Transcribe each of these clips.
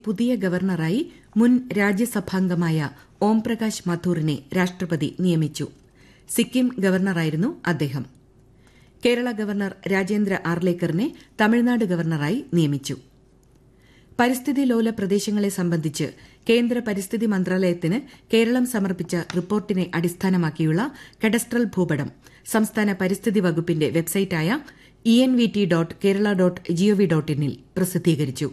പുതിയ ഗവർണറായി മുൻ രാജ്യസഭാംഗമായ ഓംപ്രകാശ് മഥൂറിനെ രാഷ്ട്രപതി നിയമിച്ചു സിക്കിം ഗവർണറായിരുന്നു അദ്ദേഹം കേരള ഗവർണർ രാജേന്ദ്ര ആർലേക്കറിനെ തമിഴ്നാട് ഗവർണറായി നിയമിച്ചു പരിസ്ഥിതി ലോല പ്രദേശങ്ങളെ സംബന്ധിച്ച് കേന്ദ്ര പരിസ്ഥിതി മന്ത്രാലയത്തിന് കേരളം സമർപ്പിച്ച റിപ്പോർട്ടിനെ അടിസ്ഥാനമാക്കിയുള്ള കഡസ്ട്രൽ ഭൂപടം സംസ്ഥാന പരിസ്ഥിതി വകുപ്പിന്റെ വെബ്സൈറ്റായ E N V T dot Kerala dot gov dot ഇന്നിൽ പ്രസിദ്ധീകരിച്ചു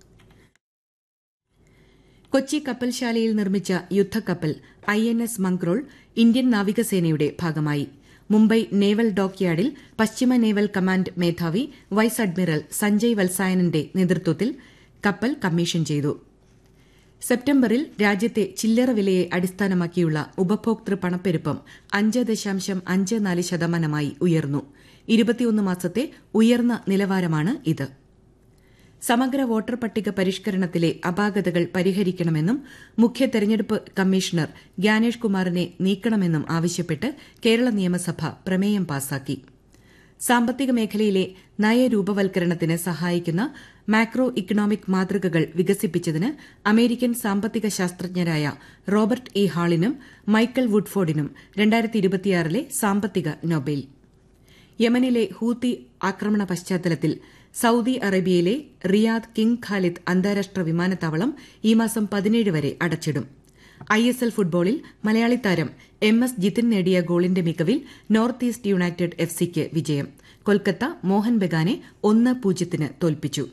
കൊച്ചി കപ്പൽശാലയിൽ നിർമ്മിച്ച യുദ്ധക്കപ്പൽ I N S Mangrol Indian നാവികസേനയുടെ ഭാഗമായി മുംബൈ നേവൽ ഡോക്യാർഡിൽ പശ്ചിമ നേവൽ കമാൻഡ് മേധാവി വൈസ് അഡ്മിറൽ സഞ്ജയ് വത്സായനന്റെ നേതൃത്വത്തിൽ കപ്പൽ കമ്മീഷൻ ചെയ്തു സെപ്റ്റംബറിൽ രാജ്യത്തെ ചില്ലറ വിലയെ അടിസ്ഥാനമാക്കിയുള്ള ഉപഭോക്തൃ പണപ്പെരുപ്പം അഞ്ച് ദശാംശം അഞ്ച് നാല് ശതമാനമായി ഉയർന്നു ഇരുപത്തിയൊന്ന് മാസത്തെ ഉയർന്ന നിലവാരമാണ് ഇത് സമഗ്ര വോട്ടർ പട്ടിക പരിഷ്കരണത്തിലെ അപാകതകൾ പരിഹരിക്കണമെന്നും മുഖ്യ തെരഞ്ഞെടുപ്പ് കമ്മീഷണർ ഗ്യാനേഷ് കുമാറിനെ നീക്കണമെന്നും ആവശ്യപ്പെട്ട് കേരള നിയമസഭ പ്രമേയം പാസാക്കി സാമ്പത്തിക മേഖലയിലെ നയരൂപവൽക്കരണത്തിന് സഹായിക്കുന്ന മാക്രോ ഇക്കണോമിക് മാതൃകകൾ വികസിപ്പിച്ചതിന് അമേരിക്കൻ സാമ്പത്തിക ശാസ്ത്രജ്ഞരായ റോബർട്ട് ഇ ഹാളിനും മൈക്കൽ വുഡ്ഫോർഡിനും ലെ സാമ്പത്തിക നൊബേൽ യമനിലെ ഹൂത്തി ആക്രമണ പശ്ചാത്തലത്തിൽ സൌദി അറേബ്യയിലെ റിയാദ് കിങ് ഖാലിദ് അന്താരാഷ്ട്ര വിമാനത്താവളം ഈ മാസം പതിനേഴ് വരെ അടച്ചിടും ഐ എസ് എൽ ഫുട്ബോളിൽ മലയാളി താരം എം എസ് ജിതിൻ നേടിയ ഗോളിന്റെ മികവിൽ നോർത്ത് ഈസ്റ്റ് യുണൈറ്റഡ് എഫ് സിക്ക് വിജയം കൊൽക്കത്ത മോഹൻ ബഗാനെ ഒന്ന് പൂജ്യത്തിന് തോൽപ്പിച്ചു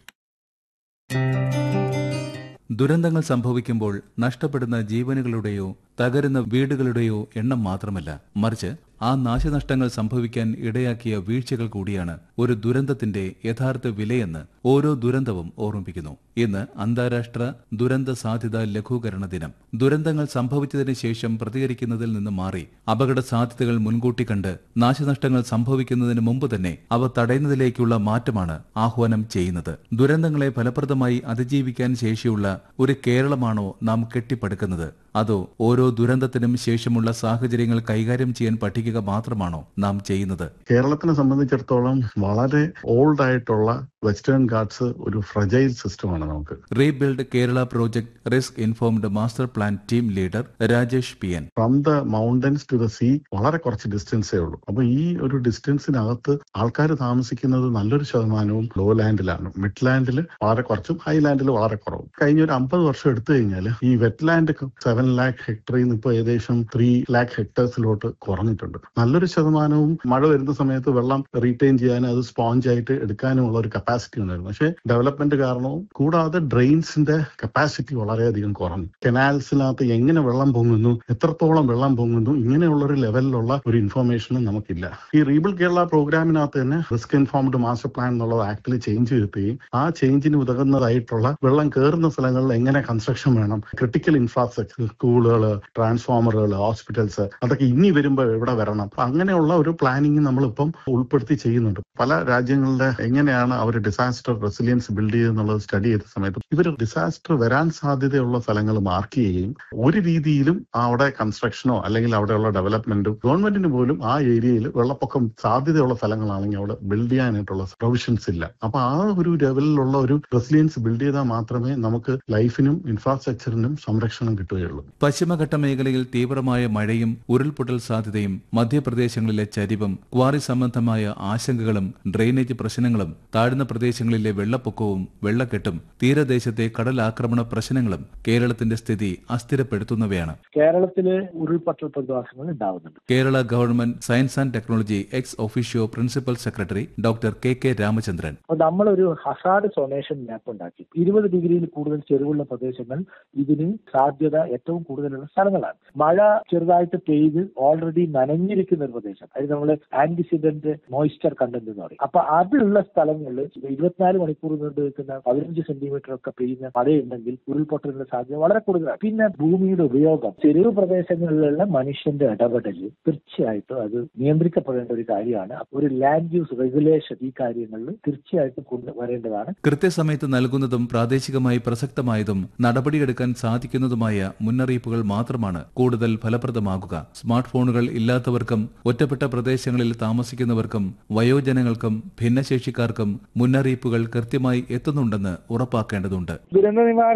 ദുരന്തങ്ങൾ സംഭവിക്കുമ്പോൾ നഷ്ടപ്പെടുന്ന ജീവനുകളുടെയോ തകരുന്ന വീടുകളുടെയോ എണ്ണം മാത്രമല്ല മറിച്ച് ആ നാശനഷ്ടങ്ങൾ സംഭവിക്കാൻ ഇടയാക്കിയ വീഴ്ചകൾ കൂടിയാണ് ഒരു ദുരന്തത്തിന്റെ യഥാർത്ഥ വിലയെന്ന് ഓരോ ദുരന്തവും ഓർമ്മിപ്പിക്കുന്നു ഇന്ന് അന്താരാഷ്ട്ര ദുരന്ത സാധ്യത ലഘൂകരണ ദിനം ദുരന്തങ്ങൾ സംഭവിച്ചതിന് ശേഷം പ്രതികരിക്കുന്നതിൽ നിന്ന് മാറി അപകട സാധ്യതകൾ മുൻകൂട്ടി കണ്ട് നാശനഷ്ടങ്ങൾ സംഭവിക്കുന്നതിന് മുമ്പ് തന്നെ അവ തടയുന്നതിലേക്കുള്ള മാറ്റമാണ് ആഹ്വാനം ചെയ്യുന്നത് ദുരന്തങ്ങളെ ഫലപ്രദമായി അതിജീവിക്കാൻ ശേഷിയുള്ള ഒരു കേരളമാണോ നാം കെട്ടിപ്പടുക്കുന്നത് അതോ ഓരോ ദുരന്തത്തിനും ശേഷമുള്ള സാഹചര്യങ്ങൾ കൈകാര്യം ചെയ്യാൻ പഠിക്കുക മാത്രമാണോ നാം ചെയ്യുന്നത് കേരളത്തിനെ സംബന്ധിച്ചിടത്തോളം വളരെ ഓൾഡ് ആയിട്ടുള്ള വെസ്റ്റേൺ ഗാർഡ്സ് ഒരു ഫ്രജൈൽ സിസ്റ്റമാണ് നമുക്ക് rebuild Kerala project risk informed master plan team leader Rajesh P N from the mountains to the sea വളരെ കുറച്ച് ഡിസ്റ്റൻസേ ഉള്ളൂ അപ്പൊ ഈ ഒരു ഡിസ്റ്റൻസിനകത്ത് ആൾക്കാർ താമസിക്കുന്നത് നല്ലൊരു ശതമാനവും ലോ ലാൻഡിലാണ് മിഡ് ലാൻഡിൽ വളരെ കുറച്ചും ഹൈ ലാൻഡിൽ വളരെ കുറവും കഴിഞ്ഞ ഒരു അമ്പത് വർഷം എടുത്തു കഴിഞ്ഞാൽ ഈ വെറ്റ്ലാൻഡ് സെവൻ ലാക്ക് ഹെക്ടറിൽ നിന്ന് ഇപ്പോൾ ഏകദേശം ത്രീ ലാക്ക് ഹെക്ടേഴ്സിലോട്ട് കുറഞ്ഞിട്ടുണ്ട് നല്ലൊരു ശതമാനവും മഴ വരുന്ന സമയത്ത് വെള്ളം റീറ്റെയിൻ ചെയ്യാനും അത് സ്പോഞ്ച് ആയിട്ട് എടുക്കാനുമുള്ള ഒരു കപ്പാസിറ്റി ഉണ്ടായിരുന്നു പക്ഷേ ഡെവലപ്മെന്റ് കാരണവും കൂടാതെ ഡ്രെയിൻസിന്റെ കപ്പാസിറ്റി വളരെയധികം കുറഞ്ഞു കനാൽസിനകത്ത് എങ്ങനെ വെള്ളം പൊങ്ങുന്നു എത്രത്തോളം വെള്ളം പൊങ്ങുന്നു ഇങ്ങനെയുള്ള ഒരു ലെവലിലുള്ള ഒരു ഇൻഫർമേഷനും നമുക്കില്ല ഈ റീബിൾ കേരള പ്രോഗ്രാമിനകത്ത് തന്നെ റിസ്ക് ഇൻഫോംഡ് മാസ്റ്റർ പ്ലാൻ എന്നുള്ളത് ആക്ടിൽ ചേഞ്ച് വരുത്തുകയും ആ ചേഞ്ചിന് ഉതകുന്നതായിട്ടുള്ള വെള്ളം കയറുന്ന സ്ഥലങ്ങളിൽ എങ്ങനെ കൺസ്ട്രക്ഷൻ വേണം ക്രിട്ടിക്കൽ ഇൻഫ്രാസ്ട്രക്ചർ സ്കൂളുകൾ ട്രാൻസ്ഫോമറുകൾ ഹോസ്പിറ്റൽസ് അതൊക്കെ ഇനി വരുമ്പോൾ എവിടെ വരണം അപ്പൊ അങ്ങനെയുള്ള ഒരു പ്ലാനിങ് നമ്മളിപ്പം ഉൾപ്പെടുത്തി ചെയ്യുന്നുണ്ട് പല രാജ്യങ്ങളുടെ എങ്ങനെയാണ് അവർ ഡിസാസ്റ്റർ റെസിലിയൻസ് ബിൽഡ് ചെയ്യുന്നുള്ളത് സ്റ്റഡി ചെയ്ത സമയത്ത് ഇവർ ഡിസാസ്റ്റർ വരാൻ സാധ്യതയുള്ള സ്ഥലങ്ങൾ മാർക്ക് ചെയ്യുകയും ഒരു രീതിയിലും അവിടെ കൺസ്ട്രക്ഷനോ അല്ലെങ്കിൽ അവിടെയുള്ള ഡെവലപ്മെന്റും ഗവൺമെന്റിന് പോലും ആ ഏരിയയിൽ വെള്ളപ്പൊക്കം സാധ്യതയുള്ള സ്ഥലങ്ങളാണെങ്കിൽ അവിടെ ബിൽഡ് ചെയ്യാനായിട്ടുള്ള പ്രൊവിഷൻസ് ഇല്ല അപ്പൊ ആ ഒരു ലെവലിലുള്ള ഒരു റെസിലിയൻസ് ബിൽഡ് ചെയ്താൽ മാത്രമേ നമുക്ക് ലൈഫിനും ഇൻഫ്രാസ്ട്രക്ചറിനും സംരക്ഷണം കിട്ടുകയുള്ളൂ പശ്ചിമഘട്ട മേഖലയിൽ തീവ്രമായ മഴയും ഉരുൾപൊട്ടൽ സാധ്യതയും മധ്യപ്രദേശങ്ങളിലെ ചരിവും ക്വാറി സംബന്ധമായ ആശങ്കകളും ഡ്രെയിനേജ് പ്രശ്നങ്ങളും താഴ്ന്ന പ്രദേശങ്ങളിലെ വെള്ളപ്പൊക്കവും വെള്ളക്കെട്ടും തീരദേശത്തെ കടലാക്രമണ പ്രശ്നങ്ങളും കേരളത്തിന്റെ സ്ഥിതി അസ്ഥിരപ്പെടുത്തുന്നവയാണ് കേരളത്തില് ഉരുൾപൊട്ടൽ പ്രതിഭാസങ്ങൾ ഉണ്ടാവുന്നുണ്ട് Kerala government science and technology ex officio principal secretary doctor K K Ramachandran അപ്പൊ നമ്മളൊരു ഹസാർഡ് സൊനേഷൻ മാപ്പ് ഉണ്ടാക്കി ഇരുപത് ഡിഗ്രിയിൽ കൂടുതൽ ചെരുവുള്ള പ്രദേശങ്ങൾ ഇതിന് സാധ്യത ഏറ്റവും കൂടുതലുള്ള സ്ഥലങ്ങളാണ് മഴ ചെറുതായിട്ട് പെയ്ത് ഓൾറെഡി നനഞ്ഞിരിക്കുന്ന ഒരു പ്രദേശം അത് നമ്മൾ ആന്റിസിഡന്റ് മോയ്സ്ചർ കണ്ടന്റ് എന്ന് പറയും അപ്പൊ അതുള്ള സ്ഥലങ്ങളിൽ ഇരുപത്തിനാല് മണിക്കൂർ നീണ്ടു നിൽക്കുന്ന പതിനഞ്ച് സെന്റിമീറ്റർ ഒക്കെ പെയ്യുന്ന മഴയുണ്ടെങ്കിൽ ഉരുൾപൊട്ടലിന്റെ സാധ്യത വളരെ കൂടുതലാണ് പിന്നെ ഭൂമിയുടെ ഉപയോഗം ചെരുവ് പ്രദേശങ്ങളിലുള്ള മനുഷ്യന്റെ ഇടപെടൽ തീർച്ചയായിട്ടും അത് നിയന്ത്രിക്കപ്പെടേണ്ട ഒരു കാര്യമാണ് ഒരു ലാൻഡ് യൂസ് റെഗുലേഷൻ ഈ കാര്യങ്ങളിൽ തീർച്ചയായിട്ടും കൊണ്ടുവരേണ്ടതാണ് കൃത്യസമയത്ത് നൽകുന്നതും പ്രാദേശികമായി പ്രസക്തമായതും നടപടിയെടുക്കാൻ സാധിക്കുന്നതുമായ മുന്നറിയിപ്പുകൾ മാത്രമാണ് കൂടുതൽ ഫലപ്രദമാകുക സ്മാർട്ട് ഫോണുകൾ ഇല്ലാത്തവർക്കും ഒറ്റപ്പെട്ട പ്രദേശങ്ങളിൽ താമസിക്കുന്നവർക്കും വയോജനങ്ങൾക്കും ഭിന്നശേഷിക്കാർക്കും മുൻ മുന്നറിയിപ്പുകൾ കൃത്യമായി എത്തുന്നുണ്ടെന്ന് ഉറപ്പാക്കേണ്ടതുണ്ട് ദുരന്ത നിവാരണ